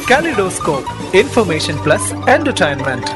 Kaleidoscope, information plus entertainment.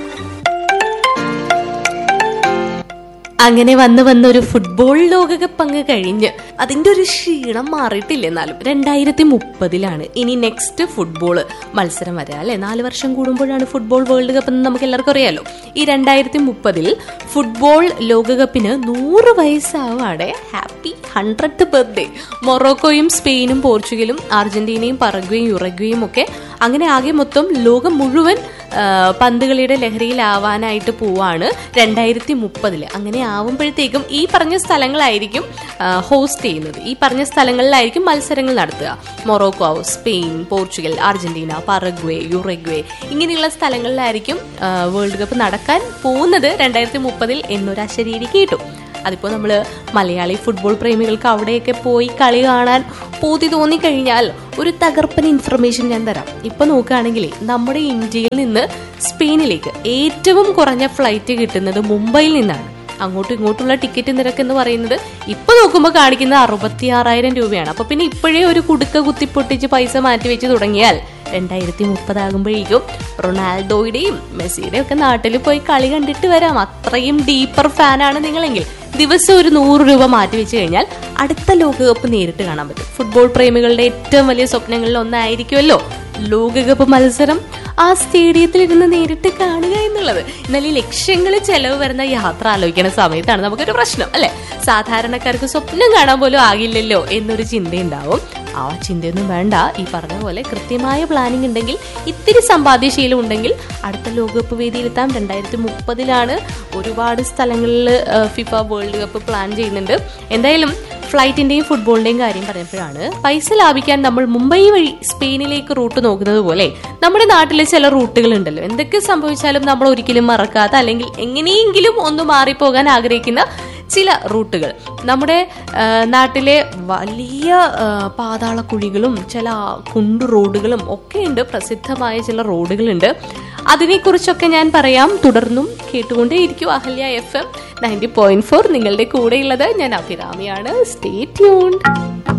അങ്ങനെ വന്ന് വന്ന ഒരു ഫുട്ബോൾ ലോകകപ്പ് അങ്ങ് കഴിഞ്ഞ് അതിന്റെ ഒരു ക്ഷീണം മാറിയിട്ടില്ല എന്നാലും രണ്ടായിരത്തി മുപ്പതിലാണ് ഇനി നെക്സ്റ്റ് ഫുട്ബോൾ മത്സരം വരിക അല്ലെ നാല് വർഷം കൂടുമ്പോഴാണ് ഫുട്ബോൾ വേൾഡ് കപ്പ് എന്ന് നമുക്ക് എല്ലാവർക്കും അറിയാലോ ഈ രണ്ടായിരത്തി മുപ്പതിൽ ഫുട്ബോൾ ലോകകപ്പിന് നൂറ് വയസ്സാവാടെ ഹാപ്പി ഹൺഡ്രഡ് ബർത്ത്ഡേ മൊറോക്കോയും സ്പെയിനും പോർച്ചുഗലും അർജന്റീനയും പറഗ്വയും യുറഗ്വയും ഒക്കെ അങ്ങനെ ആകെ മൊത്തം ലോകം മുഴുവൻ ആ, പന്തുകളിയുടെ ലഹരിയിലാവാനായിട്ട് പോവാണ് രണ്ടായിരത്തി മുപ്പതില് അങ്ങനെ ആവുമ്പോഴത്തേക്കും ഈ പറഞ്ഞ സ്ഥലങ്ങളായിരിക്കും ഹോസ്റ്റ് ചെയ്യുന്നത് ഈ പറഞ്ഞ സ്ഥലങ്ങളിലായിരിക്കും മത്സരങ്ങൾ നടത്തുക Morocco Spain Portugal Argentina Paraguay Uruguay ഇങ്ങനെയുള്ള സ്ഥലങ്ങളിലായിരിക്കും ആ, വേൾഡ് കപ്പ് നടക്കാൻ പോകുന്നത് രണ്ടായിരത്തി മുപ്പതിൽ എന്നൊരു അശരീരി കേട്ടു അതിപ്പോൾ നമ്മൾ മലയാളി ഫുട്ബോൾ പ്രേമികൾക്ക് അവിടെയൊക്കെ പോയി കളി കാണാൻ പൂതി തോന്നിക്കഴിഞ്ഞാൽ ഒരു തകർപ്പൻ ഇൻഫർമേഷൻ ഞാൻ തരാം ഇപ്പൊ നോക്കുകയാണെങ്കിൽ നമ്മുടെ ഇന്ത്യയിൽ നിന്ന് സ്പെയിനിലേക്ക് ഏറ്റവും കുറഞ്ഞ ഫ്ലൈറ്റ് കിട്ടുന്നത് മുംബൈയിൽ നിന്നാണ് അങ്ങോട്ടും ഇങ്ങോട്ടുള്ള ടിക്കറ്റ് നിരക്ക് എന്ന് പറയുന്നത് ഇപ്പൊ നോക്കുമ്പോൾ കാണിക്കുന്നത് അറുപത്തി ആറായിരം രൂപയാണ് അപ്പൊ പിന്നെ ഇപ്പോഴേ ഒരു കുടുക്ക കുത്തിപ്പൊട്ടിച്ച് പൈസ മാറ്റി വെച്ച് തുടങ്ങിയാൽ രണ്ടായിരത്തി മുപ്പതാകുമ്പോഴേക്കും റൊണാൾഡോയുടെയും മെസ്സിയുടെയും ഒക്കെ നാട്ടിൽ പോയി കളി കണ്ടിട്ട് വരാം അത്രയും ഡീപ്പർ ഫാനാണ് നിങ്ങളെങ്കിൽ ദിവസം ഒരു നൂറ് രൂപ മാറ്റി വെച്ച് കഴിഞ്ഞാൽ അടുത്ത ലോകകപ്പ് നേരിട്ട് കാണാൻ പറ്റും ഫുട്ബോൾ പ്രേമികളുടെ ഏറ്റവും വലിയ സ്വപ്നങ്ങളിൽ ഒന്നായിരിക്കുമല്ലോ ലോകകപ്പ് മത്സരം ആ സ്റ്റേഡിയത്തിൽ ഇരുന്ന് നേരിട്ട് കാണുക എന്നുള്ളത് എന്നാൽ ഈ ലക്ഷ്യങ്ങളിൽ ചെലവ് വരുന്ന യാത്ര ആലോചിക്കുന്ന സമയത്താണ് നമുക്കൊരു പ്രശ്നം അല്ലെ സാധാരണക്കാർക്ക് സ്വപ്നം കാണാൻ പോലും ആകില്ലല്ലോ എന്നൊരു ചിന്തയുണ്ടാവും ആ ചിന്തയൊന്നും വേണ്ട ഈ പറഞ്ഞ പോലെ കൃത്യമായ പ്ലാനിംഗ് ഉണ്ടെങ്കിൽ ഇത്തിരി സമ്പാദ്യശീലം ഉണ്ടെങ്കിൽ അടുത്ത ലോകകപ്പ് വേദിയിലെത്താം രണ്ടായിരത്തി മുപ്പതിലാണ് ഒരുപാട് സ്ഥലങ്ങളിൽ ഫിഫ വേൾഡ് കപ്പ് പ്ലാൻ ചെയ്യുന്നുണ്ട് എന്തായാലും ഫ്ലൈറ്റിന്റെയും ഫുട്ബോളിന്റെയും കാര്യം പറഞ്ഞപ്പോഴാണ് പൈസ ലാഭിക്കാൻ നമ്മൾ മുംബൈ വഴി സ്പെയിനിലേക്ക് റൂട്ട് നോക്കുന്നത് പോലെ നമ്മുടെ നാട്ടിലെ ചില റൂട്ടുകൾ ഉണ്ടല്ലോ എന്തൊക്കെ സംഭവിച്ചാലും നമ്മൾ ഒരിക്കലും മറക്കാത്ത അല്ലെങ്കിൽ എങ്ങനെയെങ്കിലും ഒന്ന് മാറിപ്പോകാൻ ആഗ്രഹിക്കുന്ന ചില റൂട്ടുകൾ നമ്മുടെ ആ, നാട്ടിലെ വലിയ ആ, പാതാളക്കുഴികളും ചില കുണ്ടു റോഡുകളും ഒക്കെ ഉണ്ട് പ്രസിദ്ധമായ ചില റോഡുകളുണ്ട് അതിനെക്കുറിച്ചൊക്കെ ഞാൻ പറയാം തുടർന്നും കേട്ടുകൊണ്ടേയിരിക്കും Ahalya F M ninety point four നിങ്ങളുടെ കൂടെയുള്ളത് ഞാൻ അഭിരാമിയാണ് സ്റ്റേ ട്യൂൺഡ്